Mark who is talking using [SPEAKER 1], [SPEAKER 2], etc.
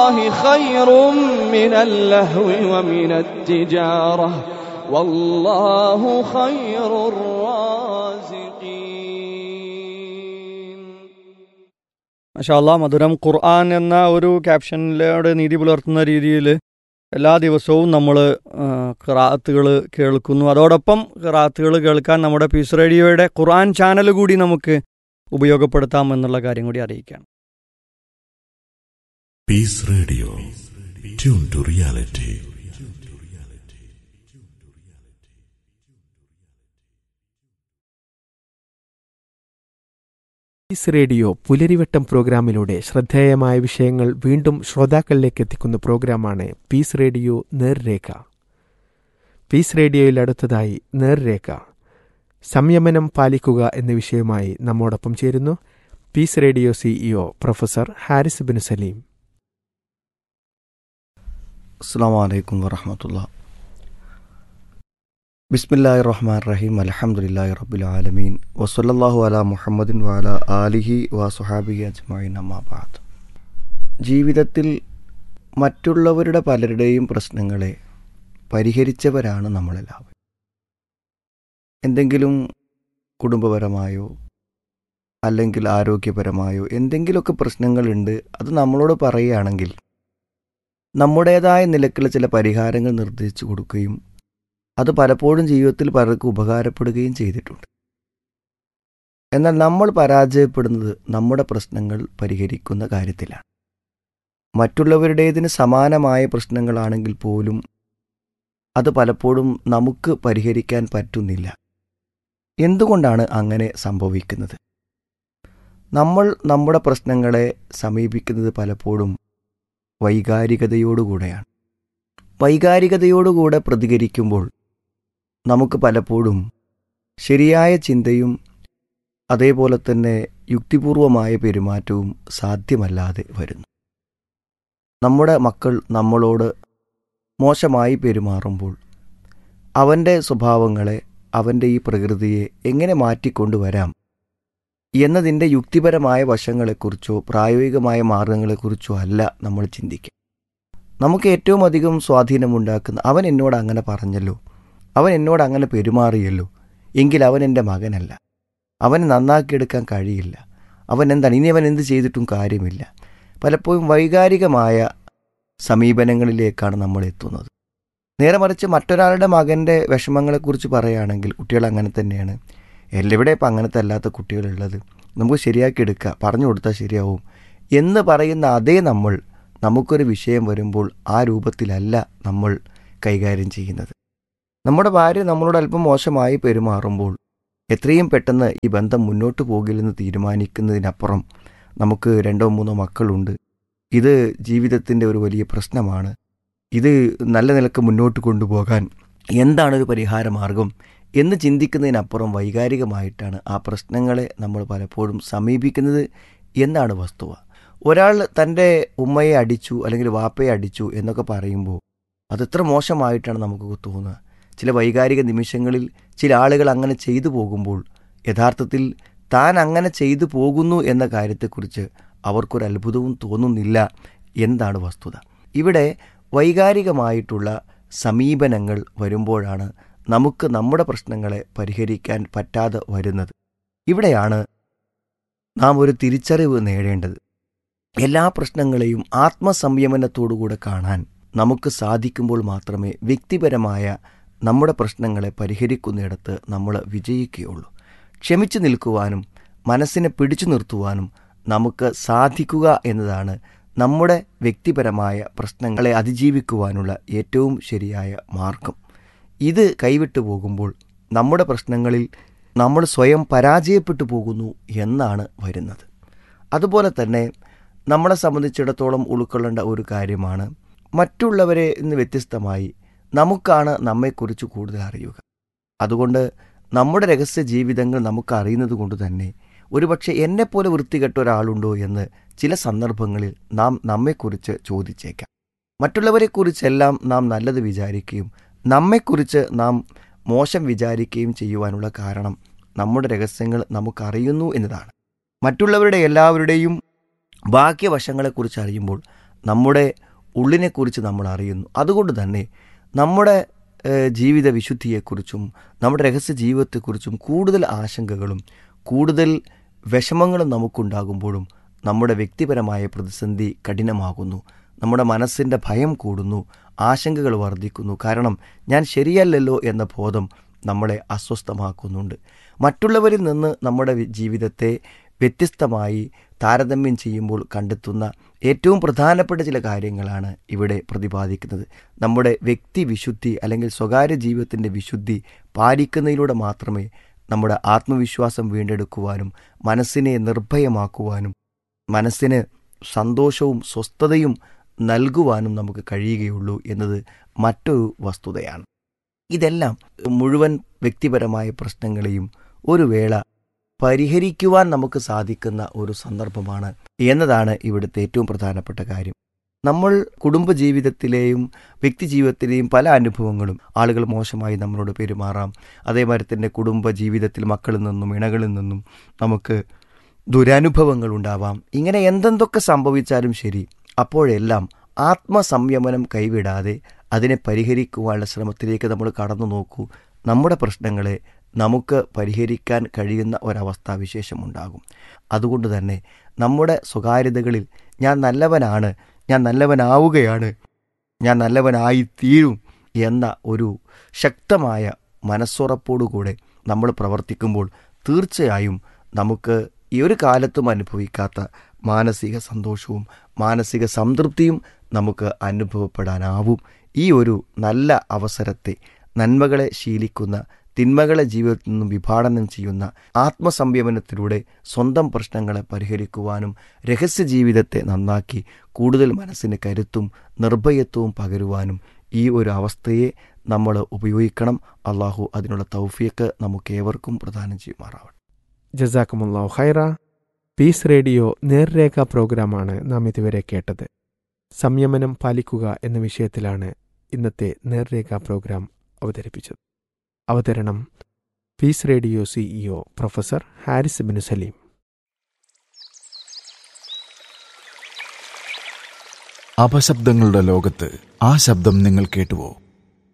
[SPEAKER 1] الله خير من اللهو ومن التجارة والله خير الرازقين
[SPEAKER 2] മഷാല്ല മധുരം ഖുർആൻ എന്ന ഒരു ക്യാപ്ഷനിലൂടെ നീതി പുലർത്തുന്ന രീതിയിൽ എല്ലാ ദിവസവും നമ്മൾ ഖിറാത്തുകൾ കേൾക്കുന്നു അതോടൊപ്പം ഖിറാത്തുകൾ കേൾക്കാൻ നമ്മുടെ പീസ് റേഡിയോയുടെ ഖുർആൻ ചാനൽ കൂടി നമുക്ക് ഉപയോഗപ്പെടുത്താം എന്നുള്ള കാര്യം കൂടി അറിയിക്കാം
[SPEAKER 3] Peace Radio. Tune to reality.
[SPEAKER 4] Peace Radio Pularivattam പ്രോഗ്രാമിലൂടെ ശ്രദ്ധേയമായ വിഷയങ്ങൾ വീണ്ടും ശ്രോതാക്കളിലേക്ക് എത്തിക്കുന്ന പ്രോഗ്രാമാണ് പീസ് റേഡിയോ നേർരേഖ പീസ് റേഡിയോയിൽ അടുത്തതായി നേർരേഖ സംയമനം പാലിക്കുക എന്ന വിഷയവുമായി നമ്മോടൊപ്പം ചേരുന്നു Peace Radio CEO professor Haris bin Saleem
[SPEAKER 5] അസ്സാം വലൈക്കും വറഹമത്തുള്ള ബിസ്മില്ലാഹി റഹ്മാൻ റഹീം അലഹമുല്ലാഹി റബ്ബുൽ ആലമീൻ വസല്ലല്ലാഹു അല മുഹമ്മദിൻ വാല ആലിഹി വസുഹാബിഹി അജ്മൈൻ അമ്മാബാദ് ജീവിതത്തിൽ മറ്റുള്ളവരുടെ പലരുടെയും പ്രശ്നങ്ങളെ പരിഹരിച്ചവരാണ് നമ്മളെല്ലാവരും എന്തെങ്കിലും കുടുംബപരമായോ അല്ലെങ്കിൽ ആരോഗ്യപരമായോ എന്തെങ്കിലുമൊക്കെ പ്രശ്നങ്ങളുണ്ട് അത് നമ്മളോട് പറയുകയാണെങ്കിൽ നമ്മുടേതായ നിലക്കുള്ള ചില പരിഹാരങ്ങൾ നിർദ്ദേശിച്ചു കൊടുക്കുകയും അത് പലപ്പോഴും ജീവിതത്തിൽ പലർക്കും ഉപകാരപ്പെടുകയും ചെയ്തിട്ടുണ്ട് എന്നാൽ നമ്മൾ പരാജയപ്പെടുന്നത് നമ്മുടെ പ്രശ്നങ്ങൾ പരിഹരിക്കുന്ന കാര്യത്തിലാണ് മറ്റുള്ളവരുടേതിന് സമാനമായ പ്രശ്നങ്ങളാണെങ്കിൽ പോലും അത് പലപ്പോഴും നമുക്ക് പരിഹരിക്കാൻ പറ്റുന്നില്ല എന്തുകൊണ്ടാണ് അങ്ങനെ സംഭവിക്കുന്നത് നമ്മൾ നമ്മുടെ പ്രശ്നങ്ങളെ സമീപിക്കുന്നത് പലപ്പോഴും വൈകാരികതയോടുകൂടെയാണ് വൈകാരികതയോടുകൂടെ പ്രതികരിക്കുമ്പോൾ നമുക്ക് പലപ്പോഴും ശരിയായ ചിന്തയും അതേപോലെ തന്നെ യുക്തിപൂർവമായ പെരുമാറ്റവും സാധ്യമല്ലാതെ വരുന്നു നമ്മുടെ മക്കൾ നമ്മളോട് മോശമായി പെരുമാറുമ്പോൾ അവൻ്റെ സ്വഭാവങ്ങളെ അവൻ്റെ ഈ പ്രകൃതിയെ എങ്ങനെ മാറ്റിക്കൊണ്ടുവരാം എന്നതിൻ്റെ യുക്തിപരമായ വശങ്ങളെക്കുറിച്ചോ പ്രായോഗികമായ മാർഗങ്ങളെക്കുറിച്ചോ അല്ല നമ്മൾ ചിന്തിക്കുക നമുക്ക് ഏറ്റവും അധികം സ്വാധീനമുണ്ടാക്കുന്ന അവൻ എന്നോട് അങ്ങനെ പറഞ്ഞല്ലോ അവൻ എന്നോട് അങ്ങനെ പെരുമാറിയല്ലോ എങ്കിൽ അവൻ എൻ്റെ മകനല്ല അവനെ നന്നാക്കിയെടുക്കാൻ കഴിയില്ല അവൻ എന്താണ് ഇനി അവൻ എന്ത് ചെയ്തിട്ടും കാര്യമില്ല പലപ്പോഴും വൈകാരികമായ സമീപനങ്ങളിലേക്കാണ് നമ്മൾ എത്തുന്നത് നേരെ മറിച്ച് മറ്റൊരാളുടെ മകൻ്റെ വിഷമങ്ങളെക്കുറിച്ച് പറയുകയാണെങ്കിൽ കുട്ടികൾ അങ്ങനെ തന്നെയാണ് എല്ലാവിടെ ഇപ്പം അങ്ങനത്തെ അല്ലാത്ത കുട്ടികളുള്ളത് നമുക്ക് ശരിയാക്കി എടുക്കുക പറഞ്ഞു കൊടുത്താൽ ശരിയാവും എന്ന് പറയുന്ന അതേ നമ്മൾ നമുക്കൊരു വിഷയം വരുമ്പോൾ ആ രൂപത്തിലല്ല നമ്മൾ കൈകാര്യം ചെയ്യുന്നത് നമ്മുടെ ഭാര്യ നമ്മളോട് അല്പം മോശമായി പെരുമാറുമ്പോൾ എത്രയും പെട്ടെന്ന് ഈ ബന്ധം മുന്നോട്ട് പോകില്ലെന്ന് തീരുമാനിക്കുന്നതിനപ്പുറം നമുക്ക് രണ്ടോ മൂന്നോ മക്കളുണ്ട് ഇത് ജീവിതത്തിൻ്റെ ഒരു വലിയ പ്രശ്നമാണ് ഇത് നല്ല നിലക്ക് മുന്നോട്ട് കൊണ്ടുപോകാൻ എന്താണ് ഒരു പരിഹാര മാർഗം എന്ന് ചിന്തിക്കുന്നതിനപ്പുറം വൈകാരികമായിട്ടാണ് ആ പ്രശ്നങ്ങളെ നമ്മൾ പലപ്പോഴും സമീപിക്കുന്നത് എന്നാണ് വസ്തുത ഒരാൾ തൻ്റെ ഉമ്മയെ അടിച്ചു അല്ലെങ്കിൽ വാപ്പയെ അടിച്ചു എന്നൊക്കെ പറയുമ്പോൾ അതെത്ര മോശമായിട്ടാണ് നമുക്ക് തോന്നുക ചില വൈകാരിക നിമിഷങ്ങളിൽ ചില ആളുകൾ അങ്ങനെ ചെയ്തു പോകുമ്പോൾ യഥാർത്ഥത്തിൽ താൻ അങ്ങനെ ചെയ്തു പോകുന്നു എന്ന കാര്യത്തെക്കുറിച്ച് അവർക്കൊരു അത്ഭുതവും തോന്നുന്നില്ല എന്താണ് വസ്തുത ഇവിടെ വൈകാരികമായിട്ടുള്ള സമീപനങ്ങൾ വരുമ്പോഴാണ് നമുക്ക് നമ്മുടെ പ്രശ്നങ്ങളെ പരിഹരിക്കാൻ പറ്റാതെ വരുന്നത് ഇവിടെയാണ് നാം ഒരു തിരിച്ചറിവ് നേടേണ്ടത് എല്ലാ പ്രശ്നങ്ങളെയും ആത്മസംയമനത്തോടുകൂടെ കാണാൻ നമുക്ക് സാധിക്കുമ്പോൾ മാത്രമേ വ്യക്തിപരമായ നമ്മുടെ പ്രശ്നങ്ങളെ പരിഹരിക്കുന്നിടത്ത് നമ്മൾ വിജയിക്കുകയുള്ളൂ ക്ഷമിച്ചു നിൽക്കുവാനും മനസ്സിനെ പിടിച്ചു നിർത്തുവാനും നമുക്ക് സാധിക്കുക എന്നതാണ് നമ്മുടെ വ്യക്തിപരമായ പ്രശ്നങ്ങളെ അതിജീവിക്കുവാനുള്ള ഏറ്റവും ശരിയായ മാർഗം ഇത് കൈവിട്ടു പോകുമ്പോൾ നമ്മുടെ പ്രശ്നങ്ങളിൽ നമ്മൾ സ്വയം പരാജയപ്പെട്ടു പോകുന്നു എന്നാണ് വരുന്നത് അതുപോലെ തന്നെ നമ്മളെ സംബന്ധിച്ചിടത്തോളം ഉൾക്കൊള്ളേണ്ട ഒരു കാര്യമാണ് മറ്റുള്ളവരെ നിന്ന് വ്യത്യസ്തമായി നമുക്കാണ് നമ്മെക്കുറിച്ച് കൂടുതൽ അറിയുക അതുകൊണ്ട് നമ്മുടെ രഹസ്യ ജീവിതങ്ങൾ നമുക്ക് അറിയുന്നത് കൊണ്ട് തന്നെ ഒരുപക്ഷെ എന്നെപ്പോലെ വൃത്തികെട്ട ഒരാളുണ്ടോ എന്ന് ചില സന്ദർഭങ്ങളിൽ നാം നമ്മെക്കുറിച്ച് ചോദിച്ചേക്കാം മറ്റുള്ളവരെക്കുറിച്ചെല്ലാം നാം നല്ലത് വിചാരിക്കുകയും നമ്മെക്കുറിച്ച് നാം മോശം വിചാരിക്കുകയും ചെയ്യുവാനുള്ള കാരണം നമ്മുടെ രഹസ്യങ്ങൾ നമുക്കറിയുന്നു എന്നതാണ് മറ്റുള്ളവരുടെ എല്ലാവരുടെയും ബാഹ്യവശങ്ങളെക്കുറിച്ച് അറിയുമ്പോൾ നമ്മുടെ ഉള്ളിനെക്കുറിച്ച് നമ്മൾ അറിയുന്നു അതുകൊണ്ട് തന്നെ നമ്മുടെ ഏഹ്, ജീവിത വിശുദ്ധിയെക്കുറിച്ചും നമ്മുടെ രഹസ്യ ജീവിതത്തെക്കുറിച്ചും കൂടുതൽ ആശങ്കകളും കൂടുതൽ വിഷമങ്ങളും നമുക്കുണ്ടാകുമ്പോഴും നമ്മുടെ വ്യക്തിപരമായ പ്രതിസന്ധി കഠിനമാകുന്നു നമ്മുടെ മനസ്സിൻ്റെ ഭയം കൂടുന്നു ആശങ്കകൾ വർദ്ധിക്കുന്നു കാരണം ഞാൻ ശരിയല്ലല്ലോ എന്ന ബോധം നമ്മളെ അസ്വസ്ഥമാക്കുന്നുണ്ട് മറ്റുള്ളവരിൽ നിന്ന് നമ്മുടെ വി- ജീവിതത്തെ വ്യത്യസ്തമായി താരതമ്യം ചെയ്യുമ്പോൾ കണ്ടെത്തുന്ന ഏറ്റവും പ്രധാനപ്പെട്ട ചില കാര്യങ്ങളാണ് ഇവിടെ പ്രതിപാദിക്കുന്നത് നമ്മുടെ വ്യക്തി വിശുദ്ധി അല്ലെങ്കിൽ സ്വകാര്യ ജീവിതത്തിൻ്റെ വിശുദ്ധി പാലിക്കുന്നതിലൂടെ മാത്രമേ നമ്മുടെ ആത്മവിശ്വാസം വീണ്ടെടുക്കുവാനും മനസ്സിനെ നിർഭയമാക്കുവാനും മനസ്സിന് സന്തോഷവും സ്വസ്ഥതയും നൽകുവാനും നമുക്ക് കഴിയുകയുള്ളൂ എന്നത് മറ്റൊരു വസ്തുതയാണ് ഇതെല്ലാം മുഴുവൻ വ്യക്തിപരമായ പ്രശ്നങ്ങളെയും ഒരു വേള പരിഹരിക്കുവാൻ നമുക്ക് സാധിക്കുന്ന ഒരു സന്ദർഭമാണ് എന്നതാണ് ഇവിടുത്തെ ഏറ്റവും പ്രധാനപ്പെട്ട കാര്യം നമ്മൾ കുടുംബജീവിതത്തിലെയും വ്യക്തിജീവിതത്തിലെയും പല അനുഭവങ്ങളും ആളുകൾ മോശമായി നമ്മളോട് പെരുമാറാം അതേമാതിരി തന്നെ കുടുംബ ജീവിതത്തിൽ മക്കളിൽ നിന്നും ഇണകളിൽ നിന്നും നമുക്ക് ദുരനുഭവങ്ങൾ ഉണ്ടാവാം ഇങ്ങനെ എന്തെന്തൊക്കെ സംഭവിച്ചാലും ശരി അപ്പോഴെല്ലാം ആത്മസംയമനം കൈവിടാതെ അതിനെ പരിഹരിക്കുവാനുള്ള ശ്രമത്തിലേക്ക് നമ്മൾ കടന്നു നോക്കൂ നമ്മുടെ പ്രശ്നങ്ങളെ നമുക്ക് പരിഹരിക്കാൻ കഴിയുന്ന ഒരവസ്ഥാവിശേഷമുണ്ടാകും അതുകൊണ്ട് തന്നെ നമ്മുടെ സ്വകാര്യതകളിൽ ഞാൻ നല്ലവനാണ് ഞാൻ നല്ലവനാവുകയാണ് ഞാൻ നല്ലവനായി തീരും എന്ന ഒരു ശക്തമായ മനസ്സുറപ്പോടുകൂടെ നമ്മൾ പ്രവർത്തിക്കുമ്പോൾ തീർച്ചയായും നമുക്ക് ഈ ഒരു കാലത്തും അനുഭവിക്കാത്ത മാനസിക സന്തോഷവും മാനസിക സംതൃപ്തിയും നമുക്ക് അനുഭവപ്പെടാനാവും ഈ ഒരു നല്ല അവസരത്തെ നന്മകളെ ശീലിക്കുന്ന തിന്മകളെ ജീവിതത്തിൽ നിന്നും വിഭാടനം ചെയ്യുന്ന ആത്മസംയമനത്തിലൂടെ സ്വന്തം പ്രശ്നങ്ങളെ പരിഹരിക്കുവാനും രഹസ്യ ജീവിതത്തെ നന്നാക്കി കൂടുതൽ മനസ്സിന് കരുത്തും നിർഭയത്വവും പകരുവാനും ഈ ഒരു അവസ്ഥയെ നമ്മൾ ഉപയോഗിക്കണം അള്ളാഹു അതിനുള്ള തൗഫിയക്ക് നമുക്ക് ഏവർക്കും പ്രദാനം ചെയ്യുമാറാവട്ടെ
[SPEAKER 4] ജസാക്കുമുല്ലാ ഹൈറ പീസ് റേഡിയോ നേർരേഖ പ്രോഗ്രാമാണ് നാം ഇതുവരെ കേട്ടത് സംയമനം പാലിക്കുക എന്ന വിഷയത്തിലാണ് ഇന്നത്തെ നേർരേഖ പ്രോഗ്രാം അവതരിപ്പിച്ചത് അവതരണം Peace Radio CEO professor Haris bin Saleem
[SPEAKER 6] അപശബ്ദങ്ങളുടെ ലോകത്ത് ആ ശബ്ദം നിങ്ങൾ കേട്ടുവോ